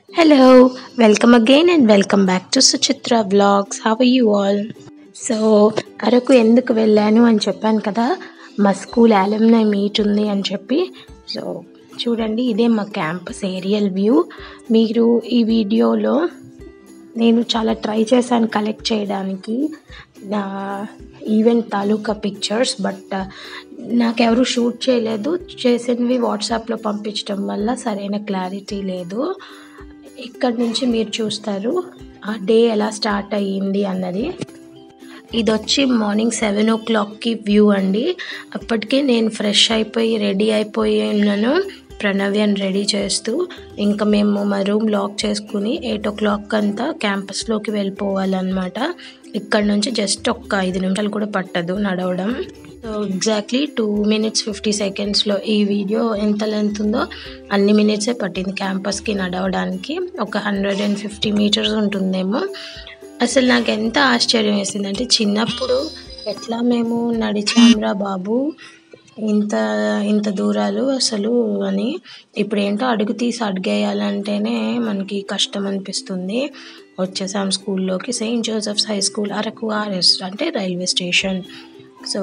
Hello, welcome again and welcome back to Suchitra Vlogs. How are you all? So Araku ఎందుకు వెళ్ళాను అని చెప్పాను కదా మా స్కూల్ అలమ్నై మీట్ ఉంది అని చెప్పి సో చూడండి ఇదే మా క్యాంపస్ ఏరియల్ వ్యూ మీరు ఈ వీడియోలో నేను చాలా ట్రై చేశాను కలెక్ట్ చేయడానికి నా ఈవెంట్ తాలూకా పిక్చర్స్ బట్ నాకెవరు షూట్ చేయలేదు చేసినవి వాట్సాప్లో పంపించడం వల్ల సరైన క్లారిటీ లేదు ఇక్కడ నుంచి మీరు చూస్తారు ఆ డే ఎలా స్టార్ట్ అయ్యింది అన్నది ఇది వచ్చి మార్నింగ్ సెవెన్ ఓ క్లాక్కి వ్యూ అండి అప్పటికే నేను ఫ్రెష్ అయిపోయి రెడీ అయిపోయి ఉన్నాను ప్రణవ్యని రెడీ చేస్తూ ఇంకా మేము మా రూమ్ లాక్ చేసుకుని ఎయిట్ ఓ క్లాక్ అంతా క్యాంపస్లోకి వెళ్ళిపోవాలన్నమాట ఇక్కడ నుంచి జస్ట్ ఒక్క ఐదు నిమిషాలు కూడా పట్టదు నడవడం so exactly two minutes fifty సెకండ్స్లో ఈ వీడియో ఎంత లెంత్ ఉందో అన్ని మినిట్సే పట్టింది క్యాంపస్కి నడవడానికి ఒక హండ్రెడ్ అండ్ ఫిఫ్టీ మీటర్స్ ఉంటుందేమో అసలు నాకు ఎంత ఆశ్చర్యం వేసిందంటే చిన్నప్పుడు ఎట్లా మేము నడిచాంరా బాబు ఇంత ఇంత దూరాలు అసలు అని ఇప్పుడు ఏంటో అడుగు తీసి అడిగేయాలంటేనే మనకి కష్టం అనిపిస్తుంది వచ్చేసాం స్కూల్లోకి Saint Joseph's high school Araku RS అంటే రైల్వే స్టేషన్ సో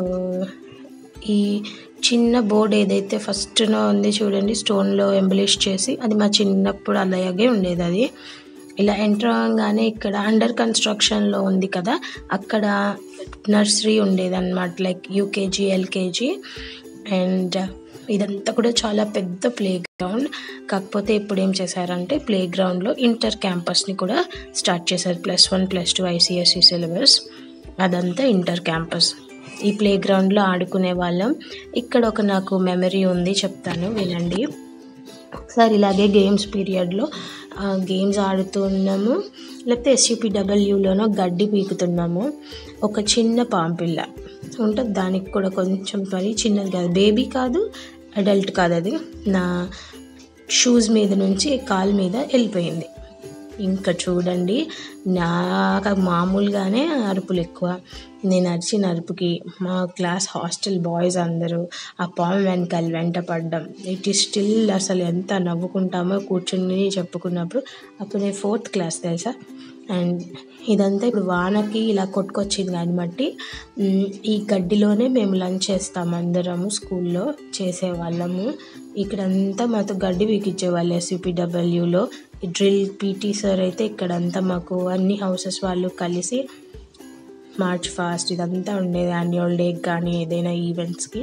ఈ చిన్న బోర్డ్ ఏదైతే ఫస్ట్నో ఉంది చూడండి స్టోన్లో ఎంబలిష్ చేసి అది మా చిన్నప్పుడు అలాగే ఉండేది అది ఇలా ఎంటర్ అవ్వగానే ఇక్కడ అండర్ కన్స్ట్రక్షన్లో ఉంది కదా అక్కడ నర్సరీ ఉండేదన్నమాట లైక్ యూకేజీ ఎల్కేజీ అండ్ ఇదంతా కూడా చాలా పెద్ద ప్లే గ్రౌండ్ కాకపోతే ఇప్పుడు ఏం చేశారంటే ప్లే గ్రౌండ్లో ఇంటర్ క్యాంపస్ని కూడా స్టార్ట్ చేశారు plus one plus two ICSE syllabus అదంతా ఇంటర్ క్యాంపస్ ఈ ప్లే గ్రౌండ్లో ఆడుకునే వాళ్ళం ఇక్కడ ఒక నాకు మెమరీ ఉంది చెప్తాను వినండి ఒకసారి ఇలాగే గేమ్స్ పీరియడ్లో గేమ్స్ ఆడుతున్నాము లేకపోతే ఎస్యూపీడబ్ల్యూలోనో గడ్డి పీకుతున్నాము ఒక చిన్న పాంపిల్ల ఉంటుంది దానికి కూడా కొంచెం మరి చిన్నది కాదు బేబీ కాదు అడల్ట్ కాదు అది నా షూస్ మీద నుంచి కాలు మీద వెళ్ళిపోయింది ఇంకా చూడండి నాకు మామూలుగానే అరుపులు ఎక్కువ నేను అరిచిన అరుపుకి మా క్లాస్ హాస్టల్ బాయ్స్ అందరూ ఆ పాము వెనకాల వెంట పడ్డం ఇట్ ఈస్ స్టిల్ అసలు ఎంత నవ్వుకుంటామో కూర్చుని చెప్పుకున్నప్పుడు అప్పుడు నేను ఫోర్త్ క్లాస్ తెలుసా అండ్ ఇదంతా ఇప్పుడు వానకి ఇలా కొట్టుకొచ్చింది కాబట్టి ఈ గడ్డిలోనే మేము లంచ్ చేస్తాం అందరము స్కూల్లో చేసేవాళ్ళము ఇక్కడంతా మాతో గడ్డి వీకిచ్చేవాళ్ళు ఎస్యూపీడబ్ల్యూలో డ్రిల్ పీటీ సార్ అయితే ఇక్కడంతా మాకు అన్ని హౌసెస్ వాళ్ళు కలిసి మార్చ్ ఫాస్ట్ ఇదంతా ఉండేది యాన్యువల్ డే కానీ ఏదైనా ఈవెంట్స్కి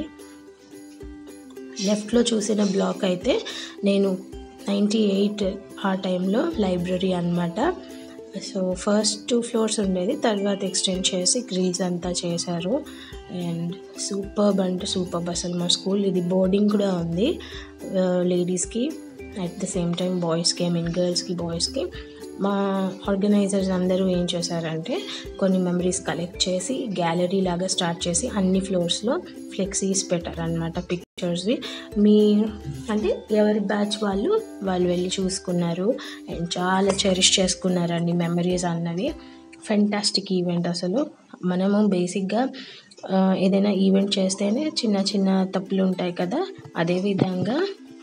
లెఫ్ట్లో చూసిన బ్లాక్ అయితే నేను నైంటీ ఎయిట్ ఆ టైంలో లైబ్రరీ అనమాట సో ఫస్ట్ టూ ఫ్లోర్స్ ఉండేది తర్వాత ఎక్స్టెండ్ చేసి గ్రిల్స్ అంతా చేశారు అండ్ సూపర్బ్ అంటే సూపర్బ్ అసలు మా స్కూల్ ఇది బోర్డింగ్ కూడా ఉంది లేడీస్కి అట్ ద సేమ్ టైం బాయ్స్కి ఐ మీన్ గర్ల్స్కి బాయ్స్కి మా ఆర్గనైజర్స్ అందరూ ఏం చేశారంటే కొన్ని మెమరీస్ కలెక్ట్ చేసి గ్యాలరీ లాగా స్టార్ట్ చేసి అన్ని ఫ్లోర్స్లో ఫ్లెక్సీస్ పెట్టారనమాట పిక్చర్స్వి మీ అంటే ఎవరి బ్యాచ్ వాళ్ళు వాళ్ళు వెళ్ళి చూసుకున్నారు అండ్ చాలా చెరిష్ చేసుకున్నారండి మెమరీస్ అన్నవి ఫెంటాస్టిక్ ఈవెంట్ అసలు మనము బేసిక్గా ఏదైనా ఈవెంట్ చేస్తేనే చిన్న చిన్న తప్పులు ఉంటాయి కదా అదేవిధంగా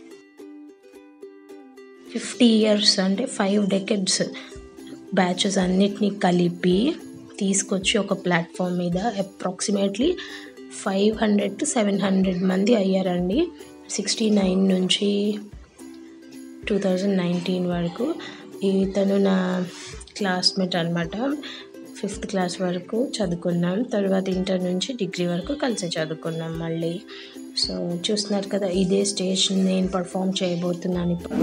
ఫిఫ్టీ ఇయర్స్ అంటే ఫైవ్ డెకెడ్స్ బ్యాచెస్ అన్నిటినీ కలిపి తీసుకొచ్చి ఒక ప్లాట్ఫామ్ మీద approximately five hundred to seven hundred మంది అయ్యారండి సిక్స్టీ నైన్ నుంచి టూ థౌజండ్ నైన్టీన్ వరకు ఇతను నా క్లాస్మేట్ అనమాట ఫిఫ్త్ క్లాస్ వరకు చదువుకున్నాం తర్వాత ఇంటర్ నుంచి డిగ్రీ వరకు కలిసి చదువుకున్నాం మళ్ళీ సో చూస్తున్నారు కదా ఇదే స్టేజ్ నేను పర్ఫామ్ చేయబోతున్నాను ఇప్పుడు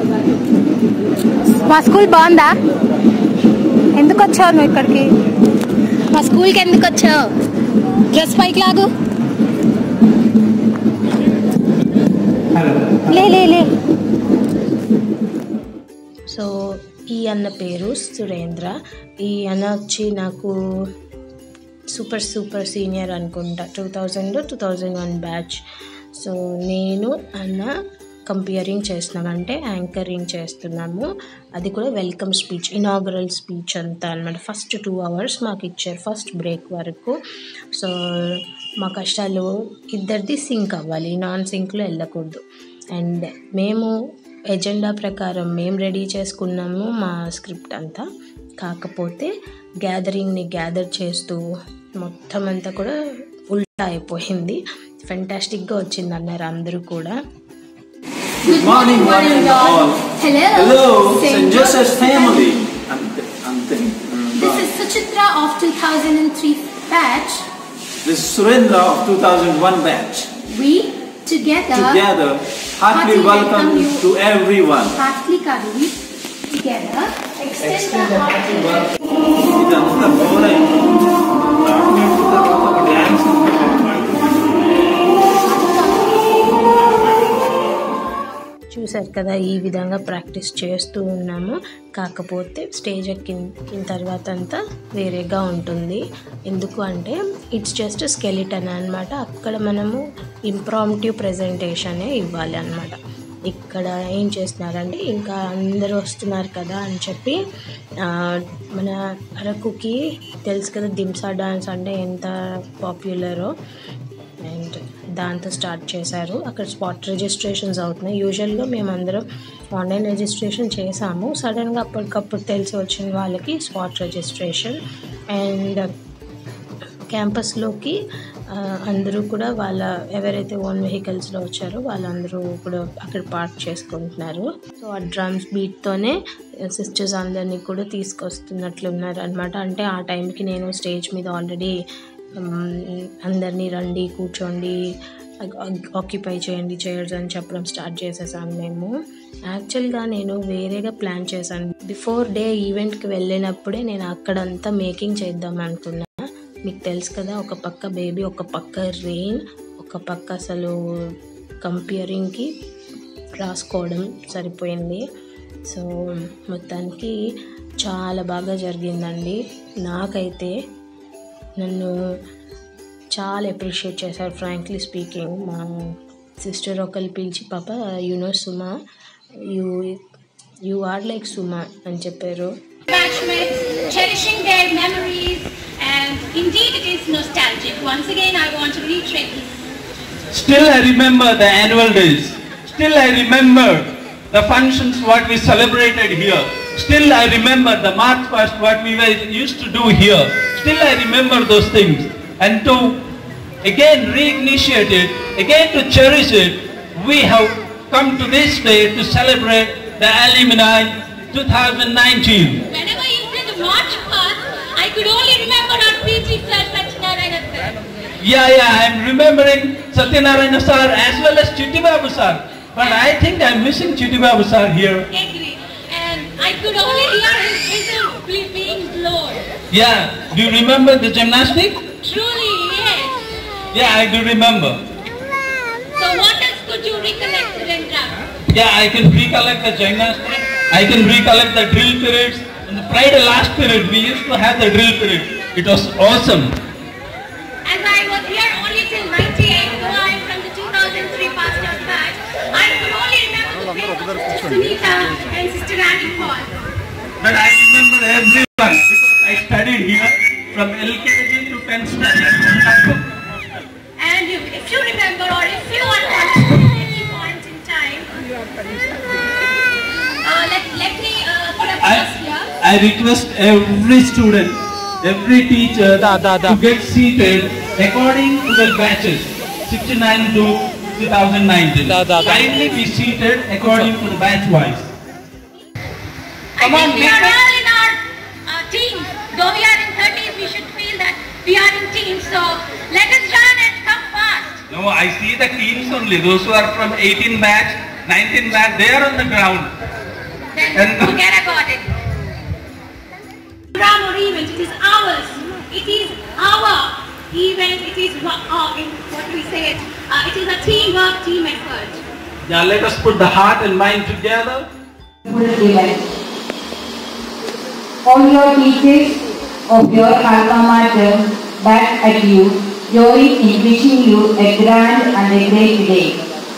మా స్కూల్ బాగుందా ఎందుకు వచ్చావు నువ్వు ఇక్కడికి మా స్కూల్కి ఎందుకు వచ్చావు డ్రెస్ పైకి లాగు లే లే లే సో ఈ అన్న పేరు సురేంద్ర ఈ అన్న వచ్చి నాకు సూపర్ సూపర్ సీనియర్ అనుకుంటా two thousand two thousand one batch so నేను అన్న కంపేరింగ్ చేస్తున్నాం అంటే యాంకరింగ్ చేస్తున్నాము అది కూడా వెల్కమ్ స్పీచ్ ఇనాగరల్ స్పీచ్ అంతా అనమాట ఫస్ట్ టూ అవర్స్ మాకు ఇచ్చారు ఫస్ట్ బ్రేక్ వరకు సో మా కష్టాలు ఇద్దరిది సింక్ అవ్వాలి నాన్ సింక్లో వెళ్ళకూడదు అండ్ మేము ఎజెండా ప్రకారం మేము రెడీ చేసుకున్నాము మా స్క్రిప్ట్ అంతా కాకపోతే గ్యాదరింగ్ని గ్యాదర్ చేస్తూ మొత్తం అంతా కూడా ఉల్టా అయిపోయింది ఫెంటాస్టిక్గా వచ్చింది అన్నారు అందరూ కూడా Good morning, one and all. Hello. Hello, St. St. Joseph's Joseph's family. I'm, th- I'm thinking. mm, This God. is Suchitra of 2003 batch. This is Surendra of 2001 batch. We together, Together, heartily Heartily welcome welcome you. to everyone. heartily Kaduri, together extend the hearty ఇదంతా ఘోరం. రావణుడి తర్వాత ఒక dance ఉంది. చూశారు కదా ఈ విధంగా ప్రాక్టీస్ చేస్తూ ఉన్నాము కాకపోతే స్టేజ్ ఎక్కిన తర్వాత అంతా వేరేగా ఉంటుంది ఎందుకు అంటే ఇట్స్ జస్ట్ స్కెలిటన్ అనమాట అక్కడ మనము ఇంప్రాంటివ్ ప్రజెంటేషనే ఇవ్వాలి అనమాట ఇక్కడ ఏం చేస్తున్నారంటే ఇంకా అందరూ వస్తున్నారు కదా అని చెప్పి ఆ, మన అరకుకి తెలుసు కదా దింసా డాన్స్ అంటే ఎంత పాపులరో అండ్ దాంతో స్టార్ట్ చేశారు అక్కడ స్పాట్ రిజిస్ట్రేషన్స్ అవుతున్నాయి యూజువల్గా మేమందరం ఆన్లైన్ రిజిస్ట్రేషన్ చేసాము సడన్గా అప్పటికప్పుడు తెలిసి వచ్చిన వాళ్ళకి స్పాట్ రిజిస్ట్రేషన్ అండ్ క్యాంపస్లోకి ఆ, అందరూ కూడా వాళ్ళ ఎవరైతే ఓన్ వెహికల్స్లో వచ్చారో వాళ్ళందరూ కూడా అక్కడ పార్క్ చేసుకుంటున్నారు సో ఆ డ్రమ్స్ బీట్తోనే సిస్టర్స్ అందరినీ కూడా తీసుకొస్తున్నట్లున్నారు అనమాట అంటే ఆ టైంకి నేను స్టేజ్ మీద ఆల్రెడీ అందరినీ రండి కూర్చోండి ఆక్యుపై చేయండి చైర్స్ అని చెప్పడం స్టార్ట్ చేసేసాను మేము యాక్చువల్గా నేను వేరేగా ప్లాన్ చేశాను బిఫోర్ డే ఈవెంట్కి వెళ్ళినప్పుడే నేను అక్కడంతా మేకింగ్ చేద్దాం అనుకున్నా మీకు తెలుసు కదా ఒక పక్క బేబీ ఒక పక్క రెయిన్ ఒక పక్క అసలు కంపేరింగ్కి రాసుకోవడం సరిపోయింది సో మొత్తానికి చాలా బాగా జరిగిందండి నాకైతే నన్ను చాలా అప్రిషియేట్ చేశారు ఫ్రాంక్లీ స్పీకింగ్ మా సిస్టర్ ఒకరు పిలిచి పాప you know Suma you you are like Suma అని చెప్పారు batchmates, cherishing their memories, and indeed it is nostalgic. Once again, I want to reiterate this. Still I remember the annual days. Still I remember the functions what we celebrated here. Still I remember the March 1st what we were used to do here. Still I remember those things. And to again reinitiate it, again to cherish it, we have come to this day to celebrate the alumni 2019. Whenever you said March 1st, I could only remember our PT sir, Satyanarayana sir. Yeah, yeah, I'm remembering Satyanarayana sir as well as Chittibabu sir. But I think I'm missing Chittibabu sir here. Agree. And I could only hear his whistle ble- being blown. Yeah, do you remember the gymnastic? Truly, yes. Yeah, I do remember. So what else could you recollect, Surendra? Yeah, I can recollect the gymnastic. I can recollect the drill periods. In the Friday last period, we used to have the drill period. It was awesome. As I was here only till 98, though I am from the 2003 passed out batch, I could only remember the face of Sister Sunita and Sister Annie Paul. But I remember everyone because I studied here from LKG to 10th standard. And you, if you remember or if you are conscious at any point in time, uh, let, let me uh, put a I, pause here. I request every student, every teacher to get seated according to the batches, 69 to 2019. Kindly be seated according to the batch wise. I Come on, think we are Lisa. all in our uh, teams. Though we are in 30s, we should feel that we are in teams. So let us run and come fast. No, I see the teams only. Those who are from 18 batch, 19 batch, they are on the ground. Then And- forget about it. Program or event, it is ours. It is our event. It is wha- uh, in- what do we say it? Uh, it is a teamwork, team effort. Yeah, let us put the heart and mind together. event. All your teachers of your alma mater back at you, join in wishing you a grand and a great day.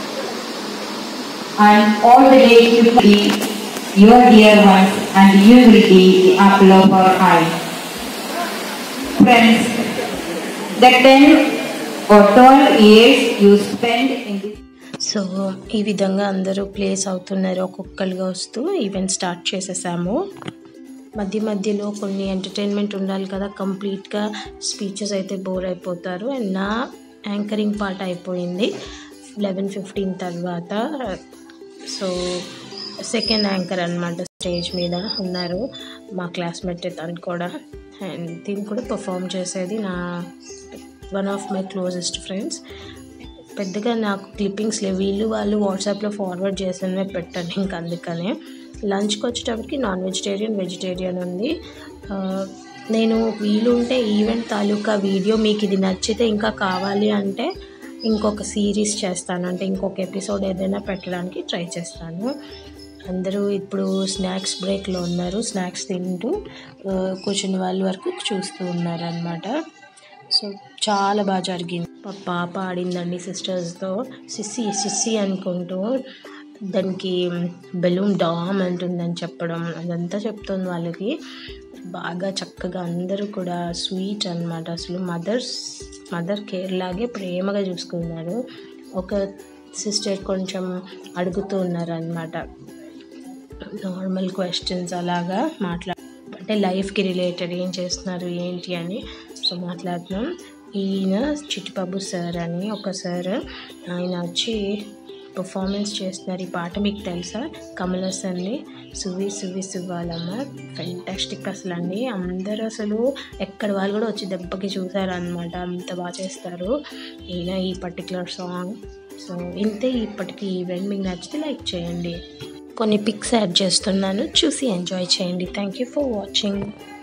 And all the days to be your dear ones, and you will be the apple of our eye. Friends, the 10 or 12 years you spend in this so ఈ విధంగా అందరూ place అవుతున్నారు ఒక్కొక్కరుగా వస్తూ event start చేసేసాము మధ్య మధ్యలో కొన్ని ఎంటర్టైన్మెంట్ ఉండాలి కదా కంప్లీట్గా స్పీచెస్ అయితే బోర్ అయిపోతారు అండ్ నా యాంకరింగ్ పార్ట్ అయిపోయింది లెవెన్ ఫిఫ్టీన్ తర్వాత సో సెకండ్ యాంకర్ అనమాట స్టేజ్ మీద ఉన్నారు మా క్లాస్మేట్ తను కూడా అండ్ దీన్ని కూడా పర్ఫామ్ చేసేది నా one of my closest friends పెద్దగా నాకు క్లిప్పింగ్స్ లేవు వీళ్ళు వాళ్ళు వాట్సాప్లో ఫార్వర్డ్ చేసినవే పెట్టాను ఇంక అందుకనే లంచ్కి వచ్చేటప్పటికి నాన్ వెజిటేరియన్ వెజిటేరియన్ ఉంది ఆ, నేను వీలుంటే ఈవెంట్ తాలూకా వీడియో మీకు ఇది నచ్చితే ఇంకా కావాలి అంటే ఇంకొక సిరీస్ చేస్తాను అంటే ఇంకొక ఎపిసోడ్ ఏదైనా పెట్టడానికి ట్రై చేస్తాను అందరూ ఇప్పుడు స్నాక్స్ బ్రేక్లో ఉన్నారు స్నాక్స్ తింటూ ఆ, కూర్చున్న వాళ్ళ వరకు చూస్తూ ఉన్నారు అనమాట సో చాలా బాగా జరిగింది మా పాప ఆడిందండి సిస్టర్స్తో సిస్సి సిస్సి అనుకుంటూ దానికి బెలూన్ డామ్ అంటుందని చెప్పడం అదంతా చెప్తుంది వాళ్ళకి బాగా చక్కగా అందరూ కూడా స్వీట్ అన్నమాట అసలు మదర్స్ మదర్ కేర్ లాగే ప్రేమగా చూసుకున్నారు ఒక సిస్టర్ కొంచెం అడుగుతూ ఉన్నారు అనమాట నార్మల్ క్వశ్చన్స్ అలాగా మాట్లా అంటే లైఫ్కి రిలేటెడ్ ఏం చేస్తున్నారు ఏంటి అని సో మాట్లాడుతున్నాం ఈయన చిట్టిబాబు సార్ అని ఒక సార్ ఆయన వచ్చి పర్ఫార్మెన్స్ చేస్తున్నారు ఈ పాట మీకు తెలుసా కమలసన్ని సువి సువి సువ్వాలమ్మ ఫెంటాస్టిక్ అసలు అండి అందరూ అసలు ఎక్కడ వాళ్ళు కూడా వచ్చి దెబ్బకి చూసారు అనమాట అంత బాగా చేస్తారు ఈయన ఈ పర్టికులర్ సాంగ్ సో ఇంతే ఇప్పటికి ఈవెంట్ మీకు నచ్చితే లైక్ చేయండి కొన్ని పిక్స్ యాడ్ చేస్తున్నాను చూసి ఎంజాయ్ చేయండి థ్యాంక్ యూ ఫర్ వాచింగ్